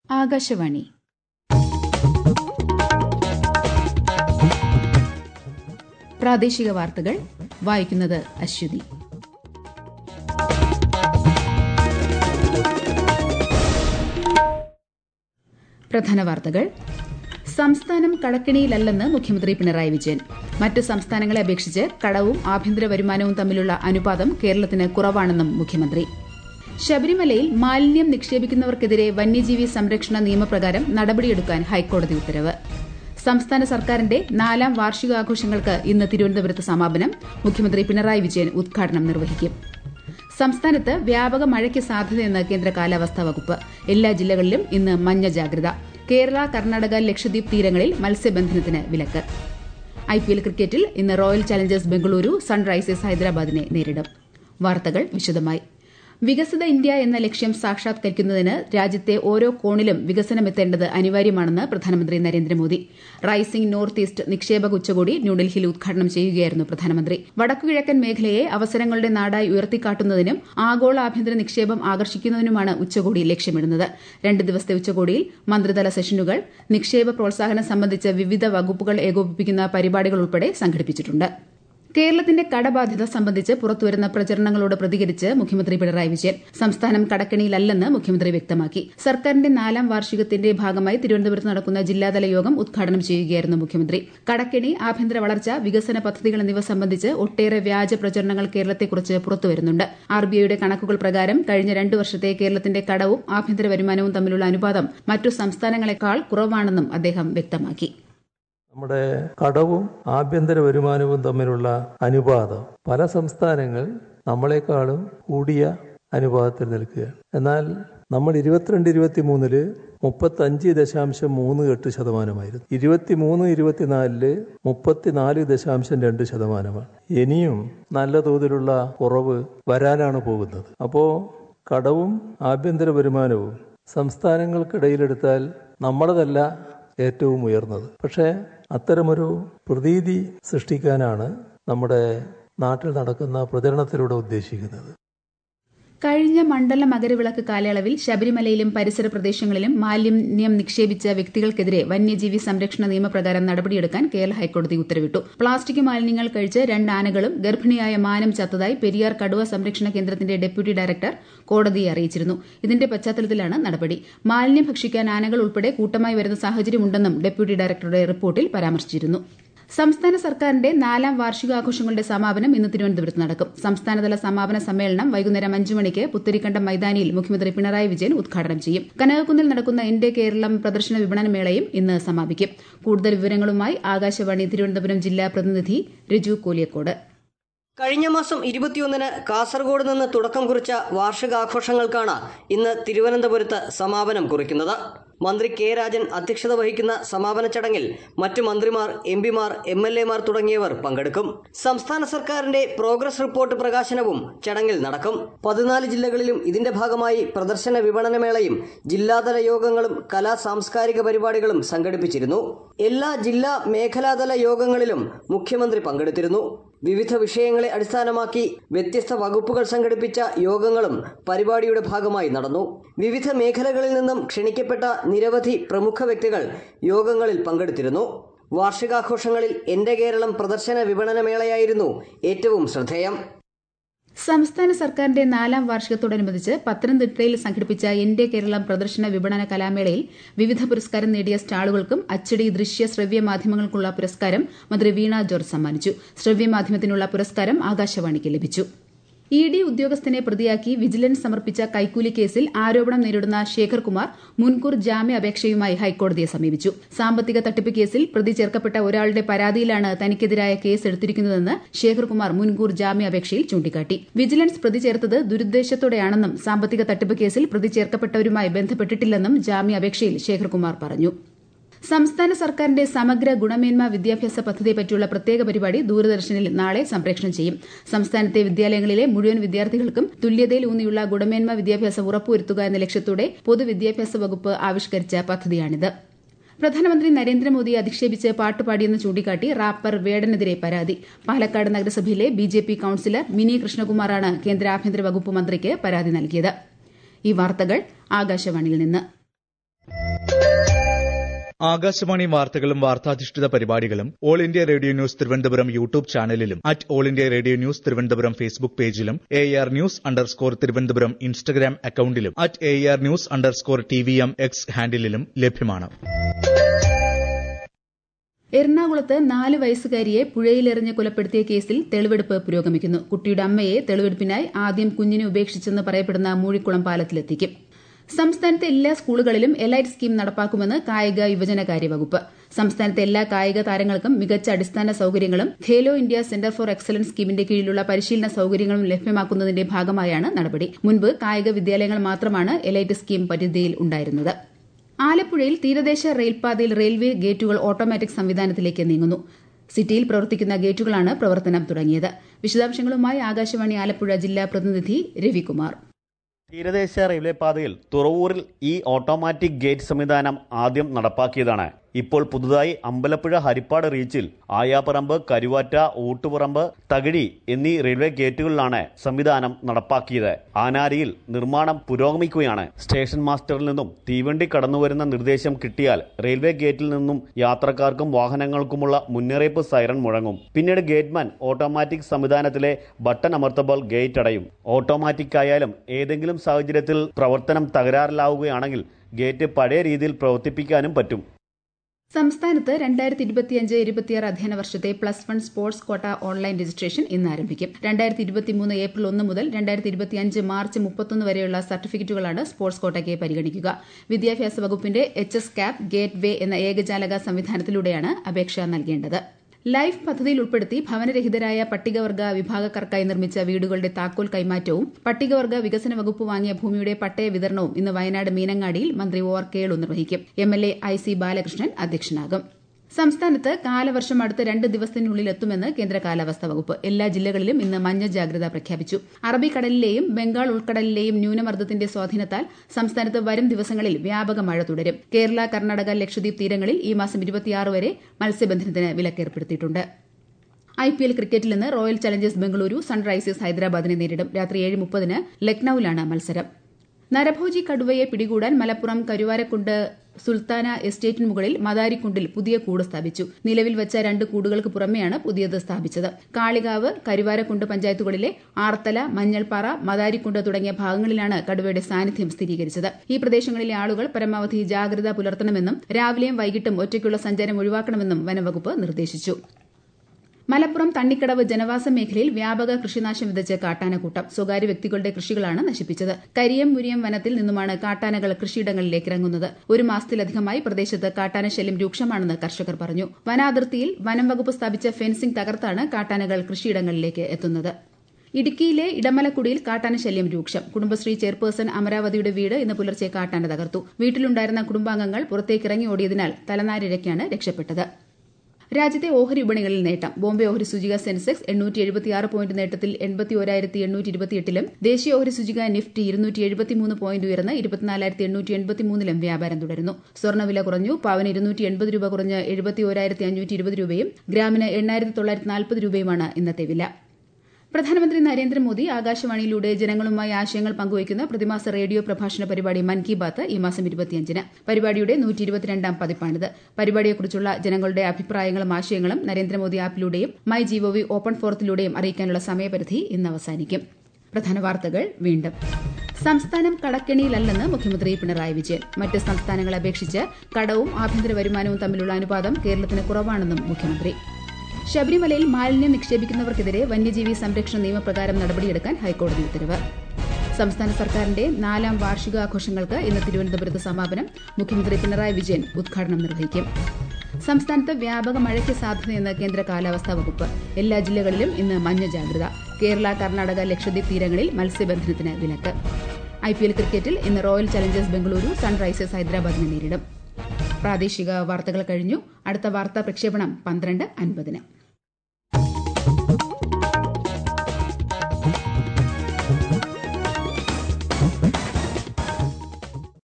ആകാശവാണി പ്രാദേശിക വാർത്തകൾ വായിക്കുന്നത് അശ്വതി പ്രധാന വാർത്തകൾ സംസ്ഥാനം കടക്കിണിയിലല്ലെന്ന് മുഖ്യമന്ത്രി പിണറായി വിജയൻ മറ്റ് സംസ്ഥാനങ്ങളെ അപേക്ഷിച്ച് കടവും ആഭ്യന്തര വരുമാനവും തമ്മിലുള്ള അനുപാതം കേരളത്തിന് കുറവാണെന്നും മുഖ്യമന്ത്രി ശബരിമലയിൽ മാലിന്യം നിക്ഷേപിക്കുന്നവർക്കെതിരെ വന്യജീവി സംരക്ഷണ നിയമപ്രകാരം നടപടിയെടുക്കാൻ ഹൈക്കോടതി ഉത്തരവ് സംസ്ഥാന സർക്കാരിന്റെ നാലാം വാർഷികാഘോഷങ്ങൾക്ക് ഇന്ന് തിരുവനന്തപുരത്ത് സമാപനം മുഖ്യമന്ത്രി പിണറായി വിജയൻ ഉദ്ഘാടനം നിർവഹിക്കും സംസ്ഥാനത്ത് വ്യാപക മഴയ്ക്ക് സാധ്യതയെന്ന് കേന്ദ്ര കാലാവസ്ഥാ വകുപ്പ് എല്ലാ ജില്ലകളിലും ഇന്ന് മഞ്ഞ ജാഗ്രത കേരള കർണാടക ലക്ഷദ്വീപ് തീരങ്ങളിൽ മത്സ്യബന്ധനത്തിന് വിലക്ക് ഐപിഎൽ ക്രിക്കറ്റിൽ ഇന്ന് റോയൽ ചലഞ്ചേഴ്സ് ബംഗളൂരു സൺറൈസേഴ്സ് ഹൈദരാബാദിനെ നേരിടും വാർത്തകൾ വിശദമായി വികസിത ഇന്ത്യ എന്ന ലക്ഷ്യം സാക്ഷാത്കരിക്കുന്നതിന് രാജ്യത്തെ ഓരോ കോണിലും വികസനമെത്തേണ്ടത് അനിവാര്യമാണെന്ന് പ്രധാനമന്ത്രി നരേന്ദ്രമോദി റൈസിംഗ് നോർത്ത് ഈസ്റ്റ് നിക്ഷേപക ഉച്ചകോടി ന്യൂഡൽഹിയിൽ ഉദ്ഘാടനം ചെയ്യുകയായിരുന്നു പ്രധാനമന്ത്രി വടക്കുകിഴക്കൻ മേഖലയെ അവസരങ്ങളുടെ നാടായി ഉയർത്തിക്കാട്ടുന്നതിനും ആഗോള ആഭ്യന്തര നിക്ഷേപം ആകർഷിക്കുന്നതിനുമാണ് ഉച്ചകോടി ലക്ഷ്യമിടുന്നത് രണ്ട് ദിവസത്തെ ഉച്ചകോടിയിൽ മന്ത്രിതല സെഷനുകൾ നിക്ഷേപ പ്രോത്സാഹനം സംബന്ധിച്ച് വിവിധ വകുപ്പുകൾ ഏകോപിപ്പിക്കുന്ന പരിപാടികൾ ഉൾപ്പെടെ സംഘടിപ്പിച്ചിട്ടുണ്ട് കേരളത്തിന്റെ കടബാധ്യത സംബന്ധിച്ച് പുറത്തുവരുന്ന പ്രചരണങ്ങളോട് പ്രതികരിച്ച് മുഖ്യമന്ത്രി പിണറായി വിജയൻ സംസ്ഥാനം കടക്കെണിയിലല്ലെന്ന് മുഖ്യമന്ത്രി വ്യക്തമാക്കി സർക്കാരിന്റെ നാലാം വാർഷികത്തിന്റെ ഭാഗമായി തിരുവനന്തപുരത്ത് നടക്കുന്ന ജില്ലാതല യോഗം ഉദ്ഘാടനം ചെയ്യുകയായിരുന്നു മുഖ്യമന്ത്രി കടക്കെണി ആഭ്യന്തര വളർച്ച വികസന പദ്ധതികൾ എന്നിവ സംബന്ധിച്ച് ഒട്ടേറെ വ്യാജ പ്രചരണങ്ങൾ കേരളത്തെക്കുറിച്ച് പുറത്തുവരുന്നുണ്ട് ആർബിഐയുടെ കണക്കുകൾ പ്രകാരം കഴിഞ്ഞ രണ്ടു വർഷത്തെ കേരളത്തിന്റെ കടവും ആഭ്യന്തര വരുമാനവും തമ്മിലുള്ള അനുപാതം മറ്റു സംസ്ഥാനങ്ങളെക്കാൾ കുറവാണെന്നും അദ്ദേഹം വ്യക്തമാക്കി നമ്മുടെ കടവും ആഭ്യന്തര വരുമാനവും തമ്മിലുള്ള അനുപാതം പല സംസ്ഥാനങ്ങൾ നമ്മളെക്കാളും കൂടിയ അനുപാതത്തിൽ നിൽക്കുകയാണ് എന്നാൽ നമ്മൾ ഇരുപത്തിരണ്ട് ഇരുപത്തി മൂന്നില് മുപ്പത്തഞ്ച് ദശാംശം മൂന്ന് എട്ട് ശതമാനമായിരുന്നു ഇരുപത്തിമൂന്ന് ഇരുപത്തിനാലില് മുപ്പത്തിനാല് ദശാംശം രണ്ട് ശതമാനമാണ് ഇനിയും നല്ല തോതിലുള്ള കുറവ് വരാനാണ് പോകുന്നത് അപ്പോ കടവും ആഭ്യന്തര വരുമാനവും സംസ്ഥാനങ്ങൾക്കിടയിലെടുത്താൽ നമ്മളതല്ല ഏറ്റവും ഉയർന്നത് പക്ഷേ അത്തരമൊരു പ്രതീതി സൃഷ്ടിക്കാനാണ് നമ്മുടെ നാട്ടിൽ നടക്കുന്ന പ്രചരണത്തിലൂടെ ഉദ്ദേശിക്കുന്നത് കഴിഞ്ഞ മണ്ഡല മകരവിളക്ക് കാലയളവിൽ ശബരിമലയിലും പരിസര പ്രദേശങ്ങളിലും മാലിന്യം നിക്ഷേപിച്ച വ്യക്തികൾക്കെതിരെ വന്യജീവി സംരക്ഷണ നിയമപ്രകാരം നടപടിയെടുക്കാൻ കേരള ഹൈക്കോടതി ഉത്തരവിട്ടു പ്ലാസ്റ്റിക് മാലിന്യങ്ങൾ കഴിച്ച് രണ്ട് ആനകളും ഗർഭിണിയായ മാനം ചത്തതായി പെരിയാർ കടുവ സംരക്ഷണ കേന്ദ്രത്തിന്റെ ഡെപ്യൂട്ടി ഡയറക്ടർ കോടതിയെ അറിയിച്ചിരുന്നു ഇതിന്റെ പശ്ചാത്തലത്തിലാണ് നടപടി മാലിന്യം ഭക്ഷിക്കാൻ ആനകൾ ഉൾപ്പെടെ കൂട്ടമായി വരുന്ന സാഹചര്യമുണ്ടെന്നും ഡെപ്യൂട്ടി ഡയറക്ടറുടെ റിപ്പോർട്ടിൽ പരാമർശിച്ചിരുന്നു സംസ്ഥാന സർക്കാരിന്റെ നാലാം വാർഷികാഘോഷങ്ങളുടെ സമാപനം ഇന്ന് തിരുവനന്തപുരത്ത് നടക്കും സംസ്ഥാനതല സമാപന സമ്മേളനം വൈകുന്നേരം അഞ്ചു മണിക്ക് പുത്തരിക്കണ്ടം മൈതാനിയിൽ മുഖ്യമന്ത്രി പിണറായി വിജയൻ ഉദ്ഘാടനം ചെയ്യും കനകക്കുന്നിൽ നടക്കുന്ന എന്റെ കേരളം പ്രദർശന വിപണന മേളയും ഇന്ന് സമാപിക്കും കൂടുതൽ വിവരങ്ങളുമായി ആകാശവാണി തിരുവനന്തപുരം ജില്ലാ പ്രതിനിധി രജു കോലിയക്കോട് കഴിഞ്ഞ മാസം ഇരുപത്തിയൊന്നിന് കാസർഗോഡ് നിന്ന് തുടക്കം കുറിച്ച വാർഷികാഘോഷങ്ങൾക്കാണ് ഇന്ന് തിരുവനന്തപുരത്ത് സമാപനം കുറിക്കുന്നത് മന്ത്രി കെ രാജൻ അധ്യക്ഷത വഹിക്കുന്ന സമാപന ചടങ്ങിൽ മറ്റു മന്ത്രിമാർ എം പിമാർ എം എൽ എമാർ തുടങ്ങിയവർ പങ്കെടുക്കും സംസ്ഥാന സർക്കാരിന്റെ പ്രോഗ്രസ് റിപ്പോർട്ട് പ്രകാശനവും ചടങ്ങിൽ നടക്കും പതിനാല് ജില്ലകളിലും ഇതിന്റെ ഭാഗമായി പ്രദർശന വിപണനമേളയും ജില്ലാതല യോഗങ്ങളും കലാ സാംസ്കാരിക പരിപാടികളും സംഘടിപ്പിച്ചിരുന്നു എല്ലാ ജില്ലാ മേഖലാതല യോഗങ്ങളിലും മുഖ്യമന്ത്രി പങ്കെടുത്തിരുന്നു വിവിധ വിഷയങ്ങളെ അടിസ്ഥാനമാക്കി വ്യത്യസ്ത വകുപ്പുകൾ സംഘടിപ്പിച്ച യോഗങ്ങളും പരിപാടിയുടെ ഭാഗമായി നടന്നു വിവിധ മേഖലകളിൽ നിന്നും ക്ഷണിക്കപ്പെട്ട നിരവധി പ്രമുഖ വ്യക്തികൾ യോഗങ്ങളിൽ പങ്കെടുത്തിരുന്നു വാർഷികാഘോഷങ്ങളിൽ എന്റെ കേരളം പ്രദർശന വിപണനമേളയായിരുന്നു ഏറ്റവും ശ്രദ്ധേയം സംസ്ഥാന സർക്കാരിന്റെ നാലാം വാർഷികത്തോടനുബന്ധിച്ച് പത്തനംതിട്ടയിൽ സംഘടിപ്പിച്ച എന്റെ കേരളം പ്രദർശന വിപണന കലാമേളയിൽ വിവിധ പുരസ്കാരം നേടിയ സ്റ്റാളുകൾക്കും അച്ചടി ദൃശ്യ ശ്രവ്യ മാധ്യമങ്ങൾക്കുള്ള പുരസ്കാരം മന്ത്രി വീണ ജോർജ് സമ്മാനിച്ചു ശ്രവ്യ മാധ്യമത്തിനുള്ള പുരസ്കാരം ആകാശവാണിക്ക് ലഭിച്ചു ഇ ഡി ഉദ്യോഗസ്ഥനെ പ്രതിയാക്കി വിജിലൻസ് സമർപ്പിച്ച കൈക്കൂലി കേസിൽ ആരോപണം നേരിടുന്ന ശേഖർ കുമാർ മുൻകൂർ ജാമ്യാപേക്ഷയുമായി ഹൈക്കോടതിയെ സമീപിച്ചു സാമ്പത്തിക തട്ടിപ്പ് കേസിൽ പ്രതി ചേർക്കപ്പെട്ട ഒരാളുടെ പരാതിയിലാണ് തനിക്കെതിരായ കേസ് എടുത്തിരിക്കുന്നതെന്ന് ശേഖർ കുമാർ മുൻകൂർ ജാമ്യാപേക്ഷയിൽ ചൂണ്ടിക്കാട്ടി വിജിലൻസ് പ്രതി ചേർത്തത് ദുരുദ്ദേശത്തോടെയാണെന്നും സാമ്പത്തിക തട്ടിപ്പ് കേസിൽ പ്രതി ചേർക്കപ്പെട്ടവരുമായി ബന്ധപ്പെട്ടിട്ടില്ലെന്നും ജാമ്യാപേക്ഷയിൽ ശേഖർ കുമാർ പറഞ്ഞു സംസ്ഥാന സർക്കാരിന്റെ സമഗ്ര ഗുണമേന്മ വിദ്യാഭ്യാസ പദ്ധതിയെപ്പറ്റിയുള്ള പ്രത്യേക പരിപാടി ദൂരദർശനിൽ നാളെ സംപ്രേഷണം ചെയ്യും സംസ്ഥാനത്തെ വിദ്യാലയങ്ങളിലെ മുഴുവൻ വിദ്യാർത്ഥികൾക്കും തുല്യതയിൽ ഊന്നിയുള്ള ഗുണമേന്മ വിദ്യാഭ്യാസം ഉറപ്പുവരുത്തുക എന്ന ലക്ഷ്യത്തോടെ പൊതുവിദ്യാഭ്യാസ വകുപ്പ് ആവിഷ്കരിച്ച പദ്ധതിയാണിത് പ്രധാനമന്ത്രി നരേന്ദ്രമോദിയെ അധിക്ഷേപിച്ച് പാട്ടുപാടിയെന്ന് ചൂണ്ടിക്കാട്ടി റാപ്പർ വേടനെതിരെ പരാതി പാലക്കാട് നഗരസഭയിലെ B J P councillor Mini കൃഷ്ണകുമാറാണ് കേന്ദ്ര ആഭ്യന്തര വകുപ്പ് മന്ത്രിക്ക് പരാതി നൽകിയത് ഈ വാർത്തകൾ ആകാശവാണിയിൽ നിന്ന് ആകാശവാണി വാർത്തകളും വാർത്താധിഷ്ഠിത പരിപാടികളും all India radio news Thiruvananthapuram YouTube ചാനലിലും at all India radio news Thiruvananthapuram Facebook പേജിലും A R news underscore Thiruvananthapuram Instagram അക്കൌണ്ടിലും at A R news underscore T V M X ഹാൻഡിലും ലഭ്യമാണ് എറണാകുളത്ത് നാല് വയസ്സുകാരിയെ പുഴയിലെറിഞ്ഞ് കൊലപ്പെടുത്തിയ കേസിൽ തെളിവെടുപ്പ് പുരോഗമിക്കുന്നു കുട്ടിയുടെ അമ്മയെ തെളിവെടുപ്പിനായി ആദ്യം കുഞ്ഞിനെ ഉപേക്ഷിച്ചെന്ന് പറയപ്പെടുന്ന മൂഴിക്കുളം പാലത്തിലെത്തിക്കും സംസ്ഥാനത്തെ എല്ലാ സ്കൂളുകളിലും എലൈറ്റ് സ്കീം നടപ്പാക്കുമെന്ന് കായിക യുവജനകാര്യ വകുപ്പ് സംസ്ഥാനത്തെ എല്ലാ കായിക താരങ്ങൾക്കും മികച്ച അടിസ്ഥാന സൌകര്യങ്ങളും Khelo India centre for excellence സ്കീമിന്റെ കീഴിലുള്ള പരിശീലന സൌകര്യങ്ങളും ലഭ്യമാക്കുന്നതിന്റെ ഭാഗമായാണ് നടപടി മുൻപ് കായിക വിദ്യാലയങ്ങൾ മാത്രമാണ് എലൈറ്റ് സ്കീം പരിധിയിൽ ഉണ്ടായിരുന്നത് ആലപ്പുഴയിൽ തീരദേശ റെയിൽപാതയിൽ റെയിൽവേ ഗേറ്റുകൾ ഓട്ടോമാറ്റിക് സംവിധാനത്തിലേക്ക് നീങ്ങുന്നു സിറ്റിയിൽ പ്രവർത്തിക്കുന്ന ഗേറ്റുകളാണ് പ്രവർത്തനം തുടങ്ങിയത് വിശദാംശങ്ങളുമായി ആകാശവാണി ആലപ്പുഴ ജില്ലാ പ്രതിനിധി രവികുമാർ തീരദേശ റെയിൽവേ പാതയിൽ തുറവൂരിൽ ഈ ഓട്ടോമാറ്റിക് ഗേറ്റ് സംവിധാനം ആദ്യം നടപ്പാക്കിയതാണ് ഇപ്പോൾ പുതുതായി അമ്പലപ്പുഴ ഹരിപ്പാട് റീച്ചിൽ ആയാപ്പറമ്പ് കരുവാറ്റ ഊട്ടുപുറമ്പ് തകിഴി എന്നീ റെയിൽവേ ഗേറ്റുകളിലാണ് സംവിധാനം നടപ്പാക്കിയത് ആനാരിയിൽ നിർമ്മാണം പുരോഗമിക്കുകയാണ് സ്റ്റേഷൻ മാസ്റ്ററിൽ നിന്നും തീവണ്ടി കടന്നുവരുന്ന നിർദ്ദേശം കിട്ടിയാൽ റെയിൽവേ ഗേറ്റിൽ നിന്നും യാത്രക്കാർക്കും വാഹനങ്ങൾക്കുമുള്ള മുന്നറിയിപ്പ് സൈറൺ മുഴങ്ങും പിന്നീട് ഗേറ്റ്മാൻ ഓട്ടോമാറ്റിക് സംവിധാനത്തിലെ ബട്ടൺ അമർത്തുമ്പോൾ ഗേറ്റ് അടയും ഓട്ടോമാറ്റിക് ആയാലും ഏതെങ്കിലും സാഹചര്യത്തിൽ പ്രവർത്തനം തകരാറിലാവുകയാണെങ്കിൽ ഗേറ്റ് പഴയ രീതിയിൽ പ്രവർത്തിപ്പിക്കാനും പറ്റും സംസ്ഥാനത്ത് രണ്ടായിരത്തി ഇരുപത്തിയഞ്ച് ഇരുപത്തിയാറ് അധ്യയന വർഷത്തെ plus one sports quota online registration ഇന്ന് ആരംഭിക്കും രണ്ടായിരത്തി ഇരുപത്തിമൂന്ന് ഏപ്രിൽ ഒന്ന് മുതൽ രണ്ടായിരത്തി ഇരുപത്തിയഞ്ച് മാർച്ച് മുപ്പത്തൊന്ന് വരെയുള്ള സർട്ടിഫിക്കറ്റുകളാണ് സ്പോർട്സ് കോട്ടയ്ക്ക് പരിഗണിക്കുക വിദ്യാഭ്യാസ വകുപ്പിന്റെ H S cap gateway എന്ന ഏകജാലക സംവിധാനത്തിലൂടെയാണ് അപേക്ഷ നൽകേണ്ടത് ലൈഫ് പദ്ധതിയിൽ ഉൾപ്പെടുത്തി ഭവനരഹിതരായ പട്ടികവർഗ വിഭാഗക്കാർക്കായി നിർമ്മിച്ച വീടുകളുടെ താക്കോൽ കൈമാറ്റവും പട്ടികവർഗ വികസന വകുപ്പ് വാങ്ങിയ ഭൂമിയുടെ പട്ടയ വിതരണവും ഇന്ന് വയനാട് മീനങ്ങാടിയിൽ മന്ത്രി ഒ ആർ കേളു നിർവഹിക്കും M L A I C Balakrishnan അധ്യക്ഷനാകും സംസ്ഥാനത്ത് കാലവർഷം അടുത്ത രണ്ട് ദിവസത്തിനുള്ളിൽ എത്തുമെന്ന് കേന്ദ്ര കാലാവസ്ഥാ വകുപ്പ് എല്ലാ ജില്ലകളിലും ഇന്ന് മഞ്ഞ ജാഗ്രത പ്രഖ്യാപിച്ചു അറബിക്കടലിലെയും ബംഗാൾ ഉൾക്കടലിലെയും ന്യൂനമർദ്ദത്തിന്റെ സ്വാധീനത്താൽ സംസ്ഥാനത്ത് വരും ദിവസങ്ങളിൽ വ്യാപക മഴ തുടരും കേരള കർണാടക ലക്ഷദ്വീപ് തീരങ്ങളിൽ ഈ മാസം ഇരുപത്തിയാറ് വരെ മത്സ്യബന്ധനത്തിന് വിലക്കേർപ്പെടുത്തിയിട്ടുണ്ട് ഐ പി എൽ ക്രിക്കറ്റിൽ നിന്ന് റോയൽ ചലഞ്ചേഴ്സ് ബംഗളൂരു സൺറൈസേഴ്സ് ഹൈദരാബാദിനെ നേരിടും രാത്രി ഏഴ് മുപ്പതിന് ലക്നൌവിലാണ് മത്സരം നരഭോജി കടുവയെ പിടികൂടാൻ മലപ്പുറം കരുവാരക്കുണ്ട് സുൽത്താന എസ്റ്റേറ്റിന് മുകളിൽ മദാരിക്കുണ്ടിൽ പുതിയ കൂട് സ്ഥാപിച്ചു നിലവിൽ വെച്ച രണ്ട് കൂടുകൾക്ക് പുറമെയാണ് പുതിയത് സ്ഥാപിച്ചത് കാളികാവ് കരുവാരക്കുണ്ട് പഞ്ചായത്തുകളിലെ ആർത്തല മഞ്ഞൾപ്പാറ മദാരിക്കുണ്ട് തുടങ്ങിയ ഭാഗങ്ങളിലാണ് കടുവയുടെ സാന്നിധ്യം സ്ഥിരീകരിച്ചത് ഈ പ്രദേശങ്ങളിലെ ആളുകൾ പരമാവധി ജാഗ്രത പുലർത്തണമെന്നും രാവിലെയും വൈകിട്ടും ഒറ്റയ്ക്കുള്ള സഞ്ചാരം ഒഴിവാക്കണമെന്നും വനംവകുപ്പ് നിർദ്ദേശിച്ചു മലപ്പുറം തണ്ണിക്കടവ് ജനവാസ മേഖലയിൽ വ്യാപക കൃഷിനാശം വിതച്ച് കാട്ടാനക്കൂട്ടം സ്വകാര്യ വ്യക്തികളുടെ കൃഷികളാണ് നശിപ്പിച്ചത് കരിയം മുരിയം വനത്തിൽ നിന്നുമാണ് കാട്ടാനകൾ കൃഷിയിടങ്ങളിലേക്ക് ഇറങ്ങുന്നത് ഒരു മാസത്തിലധികമായി പ്രദേശത്ത് കാട്ടാനശല്യം രൂക്ഷമാണെന്ന് കർഷകർ പറഞ്ഞു വനാതിർത്തിയിൽ വനം വകുപ്പ് സ്ഥാപിച്ച ഫെൻസിംഗ് തകർത്താണ് കാട്ടാനകൾ കൃഷിയിടങ്ങളിലേക്ക് എത്തുന്നത് ഇടുക്കിയിലെ ഇടമലക്കുടിയിൽ കാട്ടാന ശല്യം രൂക്ഷം കുടുംബശ്രീ ചെയർപേഴ്സൺ അമരാവതിയുടെ വീട് ഇന്ന് പുലർച്ചെ കാട്ടാന തകർത്തു വീട്ടിലുണ്ടായിരുന്ന കുടുംബാംഗങ്ങൾ പുറത്തേക്കിറങ്ങി ഓടിയതിനാൽ തലനാരിഴയ്ക്കാണ് രക്ഷപ്പെട്ടത് രാജ്യത്തെ ഓഹരി വിപണികളിൽ നേട്ടം ബോംബെ ഓഹരി സൂചിക സെൻസെക്സ് എണ്ണൂറ്റി എഴുപത്തിയാറ് പോയിന്റ് നേട്ടത്തിൽ എൺപത്തി ഒരായിരത്തി എണ്ണൂറ്റി ഇരുപത്തിയെട്ടിലും ദേശീയ ഓഹരി സൂചിക നിഫ്റ്റി ഇരുന്നൂറ്റി എഴുപത്തിമൂന്ന് പോയിന്റ് ഉയർന്ന് ഇരുപത്തിനാലായിരത്തി എണ്ണൂറ്റി എൺപത്തിമൂന്നിലും വ്യാപാരം തുടരുന്നു സ്വർണ്ണവില കുറഞ്ഞു പവന് ഇരുന്നൂറ്റി എൺപത് രൂപ കുറഞ്ഞ് എഴുപത്തി ഒരായിരത്തി അഞ്ഞൂറ്റി ഇരുപത് രൂപയും ഗ്രാമിന് എണ്ണായിരത്തി തൊള്ളായിരത്തി നാൽപ്പത് രൂപയുമാണ് ഇന്നത്തെ വില പ്രധാനമന്ത്രി നരേന്ദ്രമോദി ആകാശവാണിയിലൂടെ ജനങ്ങളുമായി ആശയങ്ങൾ പങ്കുവയ്ക്കുന്ന പ്രതിമാസ റേഡിയോ പ്രഭാഷണ പരിപാടി മൻ കി ബാത്ത് ഈ മാസം ഇരുപത്തിയഞ്ചിന് പരിപാടിയുടെ നൂറ്റി ഇരുപത്തിരണ്ടാം പതിപ്പാണിത് പരിപാടിയെക്കുറിച്ചുള്ള ജനങ്ങളുടെ അഭിപ്രായങ്ങളും ആശയങ്ങളും നരേന്ദ്രമോദി ആപ്പിലൂടെയും മൈ ജിഒവി ഓപ്പൺ ഫോറത്തിലൂടെയും അറിയിക്കാനുള്ള സമയപരിധി ഇന്ന് അവസാനിക്കും പ്രധാന വാർത്തകൾ വീണ്ടും സംസ്ഥാനം കടക്കെണിയിലല്ലെന്ന് മുഖ്യമന്ത്രി പിണറായി വിജയൻ മറ്റ് സംസ്ഥാനങ്ങളെ അപേക്ഷിച്ച് കടവും ആഭ്യന്തര വരുമാനവും തമ്മിലുള്ള അനുപാതം കേരളത്തിന് കുറവാണെന്നും മുഖ്യമന്ത്രി ശബരിമലയിൽ മാലിന്യം നിക്ഷേപിക്കുന്നവർക്കെതിരെ വന്യജീവി സംരക്ഷണ നിയമപ്രകാരം നടപടിയെടുക്കാൻ ഹൈക്കോടതി ഉത്തരവ് സംസ്ഥാന സർക്കാരിന്റെ നാലാം വാർഷികാഘോഷങ്ങൾക്ക് ഇന്ന് തിരുവനന്തപുരത്ത് സമാപനം മുഖ്യമന്ത്രി പിണറായി വിജയൻ ഉദ്ഘാടനം നിർവഹിക്കും സംസ്ഥാനത്ത് വ്യാപക മഴയ്ക്ക് സാധ്യതയെന്ന് കേന്ദ്ര കാലാവസ്ഥാ വകുപ്പ് എല്ലാ ജില്ലകളിലും ഇന്ന് മഞ്ഞ ജാഗ്രത കേരള കർണാടക ലക്ഷദ്വീപ് തീരങ്ങളിൽ മത്സ്യബന്ധനത്തിന് വിലക്ക് ഐ പി എൽ ക്രിക്കറ്റിൽ ഇന്ന് റോയൽ ചലഞ്ചേഴ്സ് ബംഗളൂരു സൺറൈസേഴ്സ് ഹൈദരാബാദിനെ നേരിടും പ്രാദേശിക വാർത്തകൾ കഴിഞ്ഞു അടുത്ത വാർത്താ പ്രക്ഷേപണം പന്ത്രണ്ട് അൻപതിന്